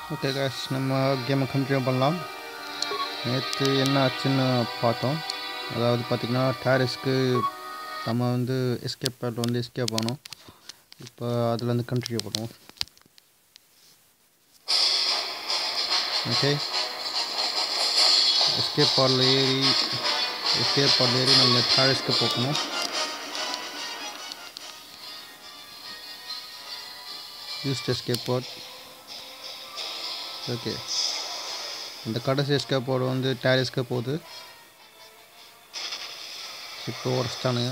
Okay cash நம்ம கேமை continue பண்ணலாம் நேற்று என்ன ஆச்சுன்னு பார்த்தோம் அதாவது பார்த்திங்கன்னா டேரிஸ்க்கு நம்ம வந்து எஸ்கேப் பேட்டில் வந்து எஸ்கேப் ஆனோம் இப்போ அதுலேருந்து கண்டினியூ பண்ணுவோம் ஓகே எஸ்கேப் பாடில் ஏறி எஸ்கேப் பாடில் ஏறி நம்ம டேரிஸ்க்கு போகணும் யூஸ்ட் எஸ்கேப் பாட் ஓகே இந்த கடைசி எஸ்கேப் போர்டு வந்து டேர் எஸ்கேப் போகுது இப்போ உடச்சிட்டானுங்க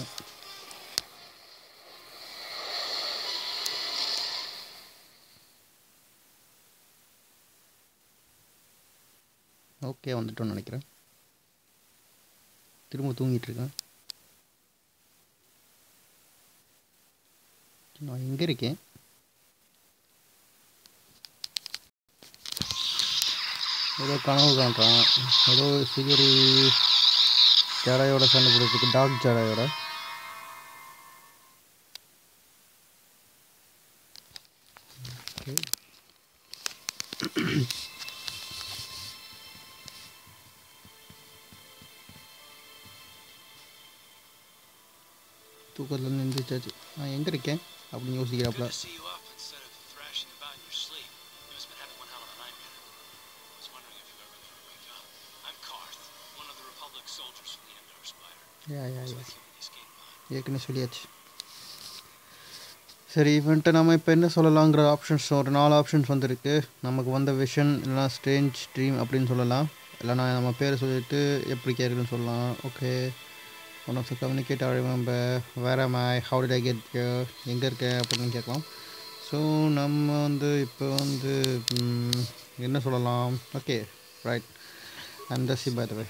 ஓகே வந்துட்டோன்னு நினைக்கிறேன் திரும்ப தூங்கிட்டு இருக்கேன் நான் எங்கே இருக்கேன் ஏதோ கனவு காண்றான் ஏதோ சிகரி ஜடாயோட சண்டை போடுறதுக்கு டாக் ஜடாயோட Okay. தூக்கத்தில் நின்றுச்சாச்சு நான் எங்கே இருக்கேன் அப்படின்னு யோசிக்கிறாப்புல Good to see you up instead of thrashing about in your sleep. You must have been having one hell of a nightmare. I was wondering if you ever going to wake up. I'm Karth, one of the Republic soldiers from the Endor Spire. Yeah yeah I was yeah with you when you escaped behind. ஏற்கனவே சொல்லியாச்சு சரி இவன்ட்டு நம்ம இப்போ என்ன சொல்லலாங்கிற options ஒரு நாலு options வந்திருக்கு நமக்கு வந்த விஷன் இல்லைனா ஸ்ட்ரேஞ்ச் ட்ரீம் அப்படின்னு சொல்லலாம் இல்லைனா நம்ம பேரை சொல்லிட்டு எப்படி கேட்குறதுன்னு சொல்லலாம் okay one of the communicate நம்ம வேற my how did I get எங்கே இருக்கேன் அப்படின்னு கேட்கலாம் ஸோ நம்ம வந்து இப்போ வந்து ம், என்ன சொல்லலாம் okay right and see by the way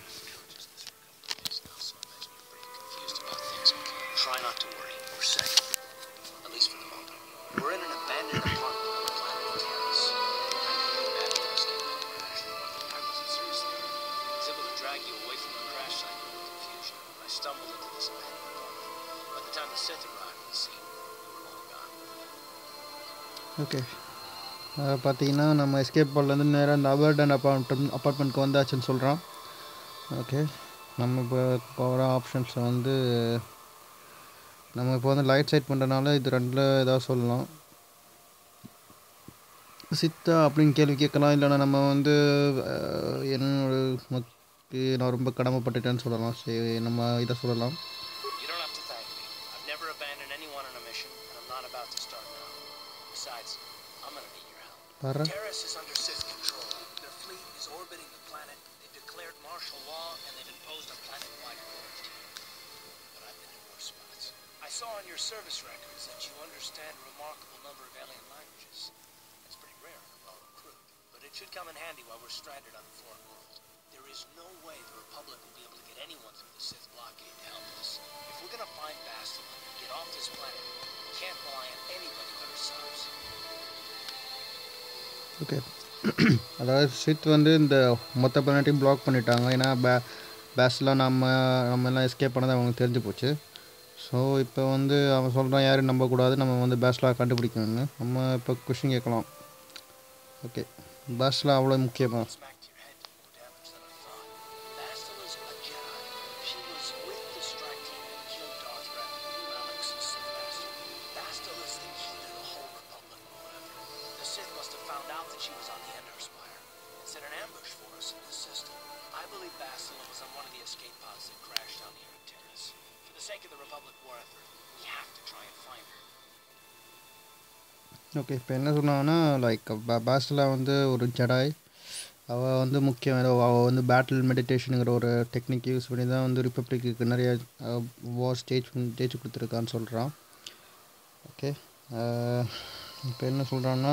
Confused about things. Try not to worry. We're safe. At least for the moment. We're in an abandoned apartment on the planet Terrace. Bad for escape from the crash. I wasn't seriously hurt. I was able to drag you away from the crash site with confusion. I stumbled into this abandoned apartment. By the time the Sith arrived on the scene, we were long gone. Okay பார்த்தீங்கன்னா நம்ம escape பால்லேருந்து நேராக இந்த அபர்டன் apartment அப்பார்ட்மெண்ட்க்கு வந்தாச்சுன்னு சொல்கிறான் okay நம்ம இப்போ போகிற options வந்து நம்ம இப்போ வந்து லைட் சைட் பண்ணுறதுனால இது ரெண்டில் ஏதாவது சொல்லலாம் சித்தா அப்படின்னு கேள்வி கேட்கலாம் இல்லைன்னா நம்ம வந்து அஹ், என்னோட மக்கு நான் ரொம்ப கடமைப்பட்டுட்டேன்னு சொல்லலாம் சரி நம்ம இதை சொல்லலாம் You don't have to thank me. I've never abandoned anyone on a mission, and I'm not about to start now. Besides, I'm gonna need your help. பாரு Terrace is under Sith control. Their fleet is orbiting the planet. They've declared martial law, and they've imposed a planet-wide quarantine. But I've been in worse spots. I saw on your service records that you understand a remarkable number of alien languages. That's pretty rare in a raw recruit, but it should come in handy while we're stranded on a foreign world. There is no way the Republic will be able to get anyone through the Sith blockade to help us. If we're gonna find Bastila and get off this planet, we can't rely on anybody but ourselves. Okay அதாவது சித் வந்து இந்த மொத்த பிளானட்டையும் black பண்ணிட்டாங்க ஏன்னா பே பேஸ்லாம் நம்ம நம்ம எல்லாம் எஸ்கேப் பண்ணது அவங்களுக்கு தெரிஞ்சு போச்சு ஸோ இப்போ வந்து அவன் சொல்கிறான் யாரும் நம்பக்கூடாது நம்ம வந்து பேஸ்லாம் கண்டுபிடிக்கணும்னு நம்ம இப்போ கொஷின் கேட்கலாம் ஓகே பேஸ்லாம் அவ்வளோ முக்கியமா Smacked your head did more damage than I thought. Bastila's a Jedi. She was with the strike team that killed Darth Revan, Alex, and Sith Master. Bastila's the key to the whole Republic or whatever. The Sith must have found out that she was on the Endor Spire and set an ambush for us in this system. I believe Bastila was on one of the escape pods that crashed down here at Terrace. For the sake of the Republic war effort, we have to try and find her. Okay இப்போ என்ன சொன்னாங்கன்னா like பேஸ்டில் வந்து ஒரு ஜடாய் அவள் வந்து முக்கியம் ஏதோ அவள் வந்து பேட்டில் மெடிடேஷனுங்கிற ஒரு டெக்னிக் யூஸ் பண்ணி தான் வந்து ரிப்பப்ளிக்கு நிறைய வார் ஸ்டேஜ் ஸ்டேஜ் கொடுத்துருக்கான்னு சொல்கிறான் ஓகே இப்போ என்ன சொல்கிறான்னா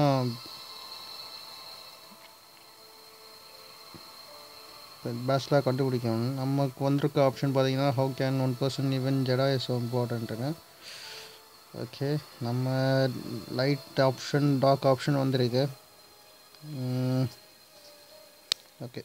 பேஸ்டில் கண்டுபிடிக்கணும் நமக்கு வந்திருக்க ஆப்ஷன் பார்த்தீங்கன்னா how can one person even Jedi is so இம்பார்ட்டன்ட்டுன்னு ஓகே நம்ம லைட் ஆப்ஷன் டாக் ஆப்ஷன் வந்திருக்கு ஓகே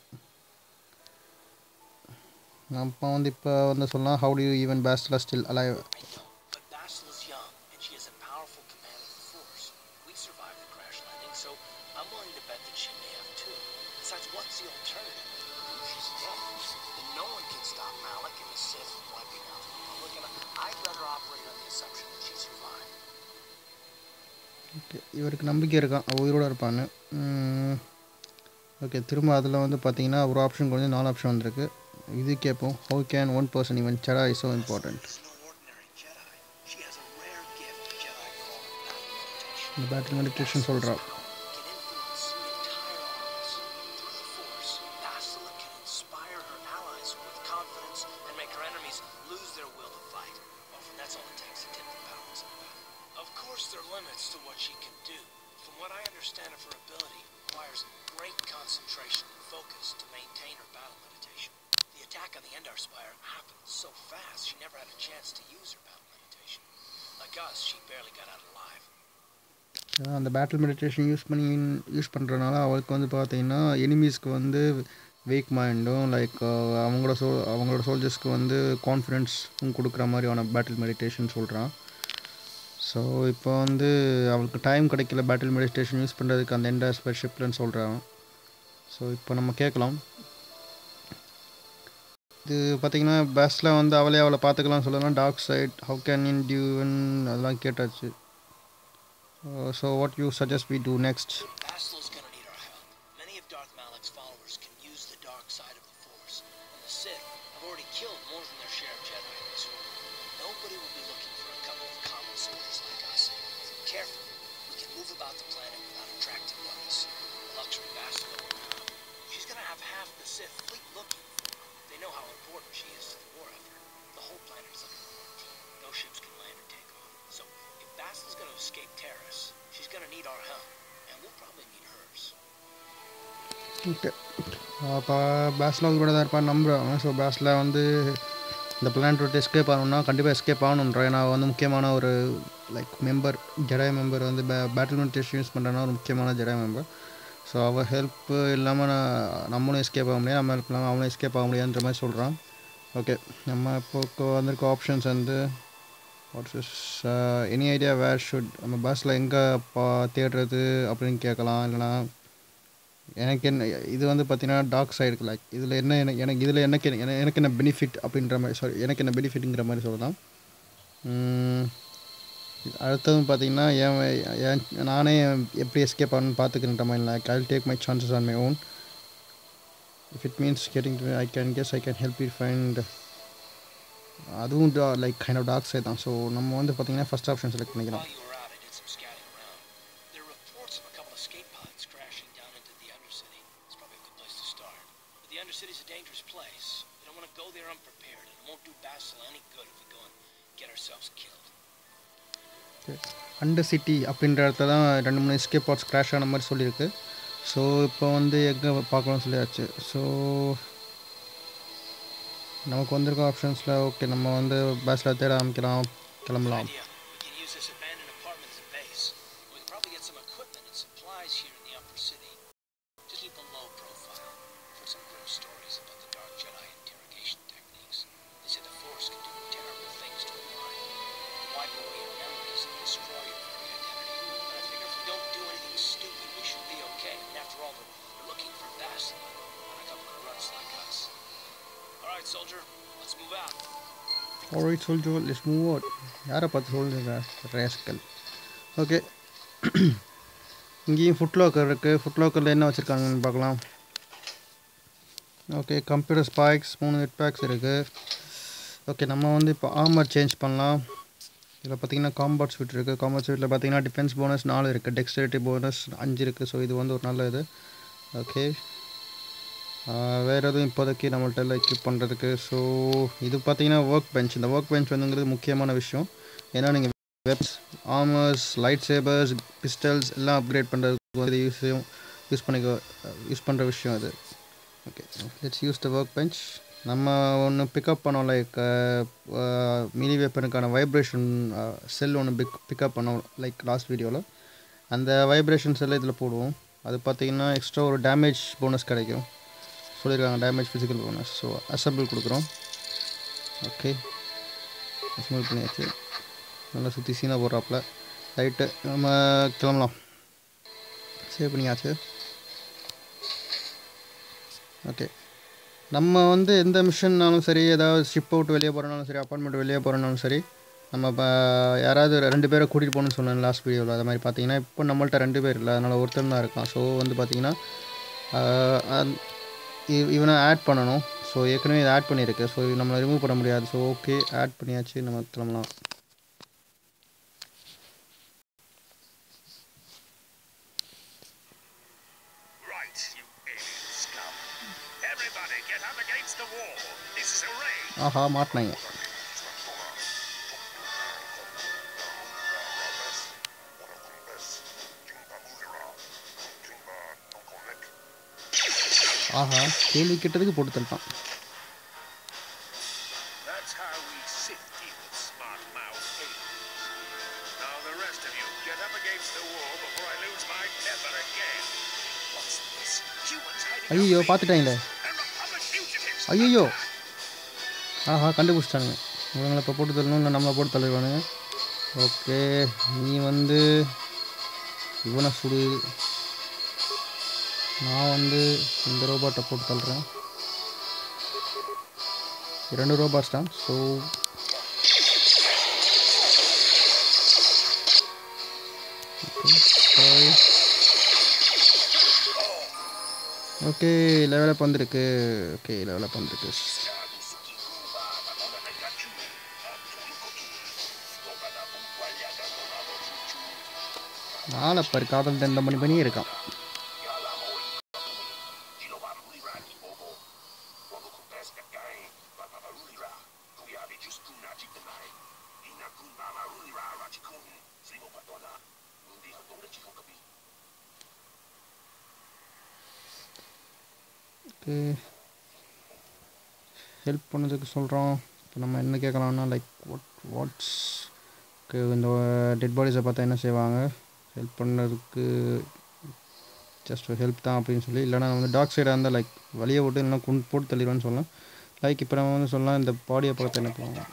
நம்ம வந்து இப்போ வந்து சொல்லலாம் how do you even Bastila still alive But Bastila's young, and she has a powerful command of the Force. We survived the crash landing, so I'm willing to bet that she may have too. Besides, what's the alternative? She's dead. Then no one can stop Malik and the Sith from wiping out the Republic, and I'd rather operate on the assumption that she survived. Okay இவருக்கு நம்பிக்கை இருக்கான் அவ உயிரோட இருப்பான்னு okay திரும்ப அதில் வந்து பார்த்தீங்கன்னா ஒரு ஆப்ஷன் கொஞ்சம் நாலு ஆப்ஷன் வந்திருக்கு இது கேட்போம் how can one person even Jedi is so important Is no ordinary Jedi. She has a rare gift Jedi call battle meditation. இந்த பேட்டில் மெடிடேஷன் சொல்கிறா Can influence entire armies through the Force. Bastila can inspire her allies with confidence and make her enemies lose their will to fight. Often that's all it takes to tip the balance in a battle. Of course, there are limits to what she can do. From what I understand of her ability, it requires great concentration and focus to maintain her battle meditation. The attack on the Endar Spire happened so fast, she never had a chance to use her battle meditation. Like us, she barely got out alive. அந்த battle meditation use பண்ணி use பண்ணுறதுனால அவளுக்கு வந்து பார்த்தீங்கன்னா எனிமீஸ்க்கு வந்து weak மைண்டும் like அவங்களோட சோ அவங்களோட சோல்ஜர்ஸ்க்கு வந்து கான்ஃபிடென்ஸும் கொடுக்குற மாதிரியான பேட்டில் மெடிடேஷன் சொல்கிறான் ஸோ இப்போ வந்து அவளுக்கு டைம் கிடைக்கல பேட்டில் மெடிடேஷன் யூஸ் பண்ணுறதுக்கு அந்த எண்ட் ஆஸ்பெக்ட் ஷிப்லன்னு சொல்கிறான் ஸோ இப்போ நம்ம கேட்கலாம் இது பார்த்தீங்கன்னா பஸ்ஸில் வந்து அவளே அவளை பார்த்துக்கலாம் சொல்லலாம் dark side how can individual அதெல்லாம் கேட்டாச்சு so what you suggest we do next Bastil's gonna need our help. Many of Darth Malik's followers can use the dark side of the Force, and the Sith have already killed more than their share of Jedi in this world. Nobody will be looking for a couple of common soldiers like us. If we're careful, we can move about the planet without attracting notice. The luxury Bastila will have. She's gonna have half the Sith fleet looking for her. They know how important she is to the war effort. The whole planet is looking for one team. No ships can land or take off. So if Bastil's gonna escape terrorists, she's gonna need our help, and we'll probably need hers. Okay அப்போ Bastila வந்து கூட தான் இருப்பான்னு நம்புகிறேன் so பேஸில் வந்து இந்த plan விட்டு எஸ்கேப் ஆகணும்னா கண்டிப்பாக எஸ்கேப் ஆகணுன்ற ஏன்னா அவ வந்து முக்கியமான ஒரு லைக் மெம்பர் ஜெடாய் மெம்பர் வந்து பே பேட்டில் மெடிடேஷன் யூஸ் பண்ணுறனா ஒரு முக்கியமான ஜெடாய் மெம்பர் ஸோ அவள் ஹெல்ப் இல்லாமல் நான் நம்மளும் எஸ்கேப் ஆக முடியாது நம்ம ஹெல்ப் இல்லாமல் அவனும் எஸ்கேப் ஆக முடியாதுன்ற மாதிரி சொல்கிறான் ஓகே நம்ம இப்போ வந்திருக்க ஆப்ஷன்ஸ் வந்து what's any idea where should நம்ம பஸ்ஸில் எங்கே பா தேடுறது அப்படின்னு கேட்கலாம் இல்லைனா எனக்கு என்ன இது வந்து பார்த்தீங்கன்னா டார்க் சைடுக்கு லைக் இதில் என்ன எனக்கு எனக்கு இதில் எனக்கு என்ன- எனக்கு என்ன பெனிஃபிட் அப்படின்ற மாதிரி சாரி எனக்கு என்ன பெனிஃபிட்டுங்கிற மாதிரி சொல்லலாம் உம், அடுத்ததும் பார்த்தீங்கன்னா என் என் நானே எப்படி எஸ்கேப் ஆகணும்னு பார்த்துக்கிறேன்ற மாதிரி like I take my chances on my own if it means getting to I can guess I can help you find அதுவும் like kind of dark side தான் ஸோ நம்ம வந்து பார்த்தீங்கன்னா ஃபஸ்ட் ஆப்ஷன் செலக்ட் பண்ணிக்கலாம் While you were out, I did some scouting around. There are reports of a couple of escape pods crashing down into the Undercity. It's probably a good place to start. But the Undercity's a dangerous place. We don't want to go there unprepared, and it won't do Bastila any good if we go and get ourselves killed. Under city அப்படின்ற இடத்துல தான் ரெண்டு மூணு escape pots crash ஆன மாதிரி சொல்லியிருக்கு so இப்போ வந்து எங்கே பார்க்கலாம்னு சொல்லியாச்சு ஸோ நமக்கு வந்திருக்க ஆப்ஷன்ஸில் ஓகே நம்ம வந்து பஸ்ஸில் தேட ஆரம்பிக்கலாம் கிளம்பலாம் Idea. We can use this abandoned apartment as a base. We can probably get some equipment and supplies here in the upper city. Just keep a low profile. For some grim stories about the Dark Jedi interrogation techniques. They say the Force can do terrible things to a mind. Wipe away your memories and destroy your very identity. But I figure if we don't do anything stupid, we should be okay. And after all, they're, they're looking for Bastila, not a couple of grunts like us. All right, soldier, let's move out. Alright soldier let's move out யாரை பார்த்து சொல்லுங்க rascal okay இங்கேயும் foot locker இருக்குது foot லாக்கரில் என்ன வச்சுருக்காங்கன்னு பார்க்கலாம் okay computer spikes மூணு ஹெட் பேக்ஸ் இருக்குது ஓகே நம்ம வந்து இப்போ ஆர்மர் சேஞ்ச் பண்ணலாம் இதில் பார்த்தீங்கன்னா காம்பவுட் ஸ்வீட் இருக்குது காம்பவுட் ஸ்வீட்டில் பார்த்தீங்கன்னா டிஃபென்ஸ் போனஸ் நாலு இருக்குது டெக்ஸ்டரிட்டி போனஸ் அஞ்சு இருக்குது ஸோ இது வந்து ஒரு நல்ல இது ஓகே வேறு எதுவும் இப்போதைக்கு நம்மள்ட்ட இல்லை எக்யூப் பண்ணுறதுக்கு ஸோ இது பார்த்தீங்கன்னா ஒர்க் பெஞ்ச் இந்த ஒர்க் பெஞ்ச் வந்துங்கிறது முக்கியமான விஷயம் ஏன்னா நீங்கள் weapons armours light sabers pistols எல்லாம் அப்கிரேட் பண்ணுறதுக்கு வந்து யூஸ் யூஸ் பண்ணிக்க யூஸ் பண்ணுற விஷயம் இது okay let's use the work bench நம்ம ஒன்று பிக்கப் பண்ணோம் லைக் மினி வெப்பனுக்கான வைப்ரேஷன் செல் ஒன்று பிக் பிக்கப் பண்ணோம் லைக் லாஸ்ட் வீடியோவில் அந்த வைப்ரேஷன் செல்லை இதில் போடுவோம் அது பார்த்தீங்கன்னா எக்ஸ்ட்ரா ஒரு டேமேஜ் போனஸ் கிடைக்கும் சொல்லியிருக்காங்க damage physical bonus so assemble கொடுக்குறோம் ஓகே அசம்பிள் பண்ணியாச்சு நல்லா சுற்றி சீனா போடுறாப்புல ரைட்டு நம்ம கிளம்பலாம் சேவ் பண்ணியாச்சு ஓகே நம்ம வந்து எந்த மிஷன்னாலும் சரி ஏதாவது ஷிப் அவுட் வெளியே போகிறனாலும் சரி அப்பார்ட்மெண்ட் வெளியே போகிறனாலும் சரி நம்ம இப்போ யாராவது ரெண்டு பேரை கூட்டிகிட்டு போகணும்னு சொன்னேன் லாஸ்ட் வீடியோவில் அது மாதிரி பார்த்தீங்கன்னா இப்போ நம்மள்ட்ட ரெண்டு பேர் இல்லை அதனால் ஒருத்தன் தான் இருக்கான் ஸோ வந்து பார்த்தீங்கன்னா ஆஹ், அந்த- இ- இவனை ஆட் பண்ணணும் ஸோ ஏற்கனவே இதை ஆட் பண்ணியிருக்கு ஸோ நம்மளை ரிமூவ் பண்ண முடியாது ஸோ ஓகே ஆட் பண்ணியாச்சு நம்ம கிளம்பலாம் Right, you alien scum. Everybody get up against the wall. This is a raid. ஆஹா மாட்டினாங்க ஆஹா கேள்வி கேட்டதுக்கு போட்டு தள்ளிட்டான் That's how we sift evil smart mouth aliens. Now the rest of you get up against the wall before I lose my temper again. What's this? Humans hiding out ஐயோ raiders பார்த்துட்டாங்களே and Republic fugitives. ஐயோ ஆஹா கண்டுபிடிச்சிட்டானுங்க இவங்களை இப்போ போட்டு தள்ளணும் இல்லை நம்மளை போட்டு தள்ளிடுவானுங்க okay நீ வந்து இவனை சுடு நான் வந்து இந்த ரோபாட்டை போட்டு தள்ளுறேன் இரண்டு ரோபாட்ஸ் தான் ஸோ ஓகே லெவலப் வந்திருக்கு ஓகே லெவலப் வந்திருக்கு நாலப்பர் காதல் தண்டம் பண்ணி பண்ணி இருக்கான் ஓகே ஹெல்ப் பண்ணதுக்கு சொல்கிறோம் இப்போ நம்ம என்ன கேட்கலாம்னா லைக் வாட் வாட்ஸ் இந்த டெட் பாடிஸை பார்த்தா என்ன செய்வாங்க ஹெல்ப் பண்ணதுக்கு ஜஸ்ட் ஹெல்ப் தான் அப்படின்னு சொல்லி இல்லைனா வந்து டாக் சைடாக இருந்தால் லைக் வழியை விட்டு இல்லைனா குண்டு போட்டு தள்ளிடுவேன்னு சொல்லலாம் லைக் இப்போ நம்ம வந்து சொல்லலாம் இந்த பாடியை பார்த்து என்ன பண்ணுவோம்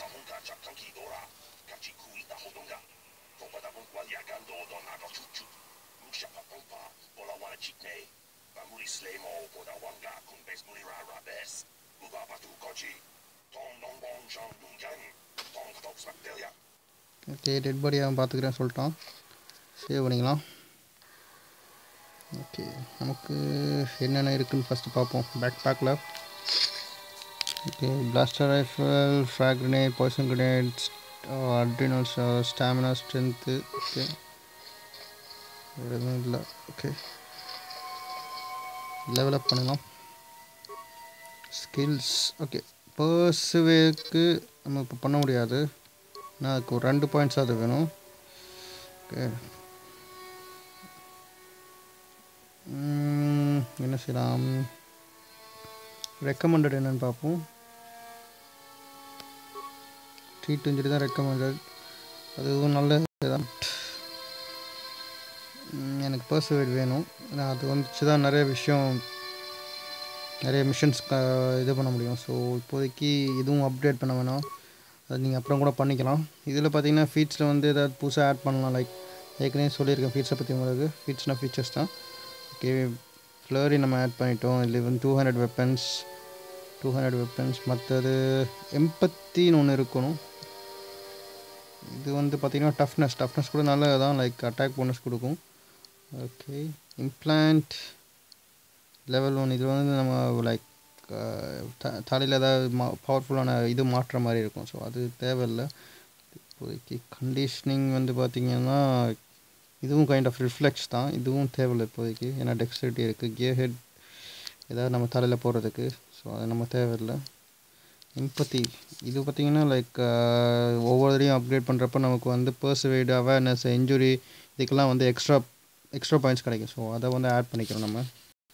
ஓகே டெட் பாடி அவன் பார்த்துக்கிறேன் சொல்லிட்டான் சேவ் பண்ணிக்கலாம் ஓகே நமக்கு என்னென்ன இருக்குன்னு ஃபஸ்ட்டு பார்ப்போம் பேக் பேக்கில் okay blaster rifle frag grenade poison grenade adrenal stamina strength okay வேறு எதுவும் இல்லை ஓகே லெவலப் பண்ணலாம் ஸ்கில்ஸ் ஓகே பர்சுவேக்கு நம்ம இப்போ பண்ண முடியாது நான் அதுக்கு ஒரு ரெண்டு பாயிண்ட்ஸ் அது வேணும் ஓகே ம், என்ன செய்யலாம் ரெக்கமெண்டட் என்னன்னு பார்ப்போம் ட்ரீட்டுன்னு சொல்லி தான் ரெக்கமெண்டட் அதுவும் நல்ல இதுதான் ம், எனக்கு பர்சுவேட் வேணும் ஏன்னா அது வந்துச்சு தான் நிறைய விஷயம் நிறைய மிஷன்ஸ் இது பண்ண முடியும் ஸோ இப்போதைக்கு இதுவும் அப்டேட் பண்ண வேணாம் அது நீங்கள் அப்புறம் கூட பண்ணிக்கலாம் இதில் பார்த்தீங்கன்னா ஃபீட்ஸில் வந்து ஏதாவது புதுசாக ஆட் பண்ணலாம் லைக் ஏற்கனவே சொல்லியிருக்கேன் ஃபீட்ஸை பற்றி உங்களுக்கு ஃபீட்ஸ்னால் ஃபீச்சர்ஸ் தான் ஓகே ஃப்ளரி நம்ம ஆட் பண்ணிட்டோம் இதில் வந்து two hundred weapons two hundred weapons மற்றது எம்பத்தின்னு ஒன்று இருக்கணும் இது வந்து பார்த்திங்கன்னா டஃப்னஸ் டஃப்னஸ் கூட நல்லது தான் லைக் அட்டாக் போனஸ் கொடுக்கும் ஓகே இம்ப்ளான்ட் லெவல் ஒன் இது வந்து நம்ம லைக் தலையில் ஏதாவது மா பவர்ஃபுல்லான இது மாற்றுற மாதிரி இருக்கும் ஸோ அது தேவையில்லை இப்போதைக்கு கண்டிஷனிங் வந்து பார்த்திங்கன்னா இதுவும் கைண்ட் ஆஃப் ரிஃப்ளெக்ஸ் தான் இதுவும் தேவையில்லை இப்போதைக்கு ஏன்னா டெக்ஸ்டிரிட்டி இருக்குது கியர் ஹெட் ஏதாவது நம்ம தலையில் போடுறதுக்கு ஸோ அது நம்ம தேவையில்லை எம்பத்தி இது பார்த்திங்கன்னா லைக் ஒவ்வொரு தடையும் அப்கிரேட் பண்ணுறப்ப நமக்கு வந்து பர்சுவேடு அவேர்னஸ் இன்ஜுரி இதுக்கெல்லாம் வந்து எக்ஸ்ட்ரா எக்ஸ்ட்ரா பாயிண்ட்ஸ் கிடைக்கும் ஸோ அதை வந்து ஆட் பண்ணிக்கிறோம் நம்ம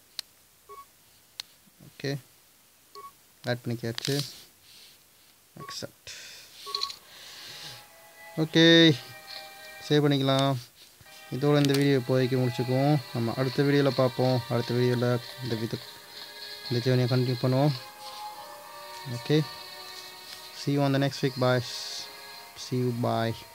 ஓகே ஆட் பண்ணிக்காச்சு அக்செப்ட் ஓகே சேவ் பண்ணிக்கலாம் இதோட இந்த வீடியோ இப்போதைக்கு முடிச்சுக்குவோம் நம்ம அடுத்த வீடியோவில் பார்ப்போம் அடுத்த வீடியோவில் இந்த வித இந்த ஜேர்னியை கண்டினியூ பண்ணுவோம் okay see you on the next week bye see you bye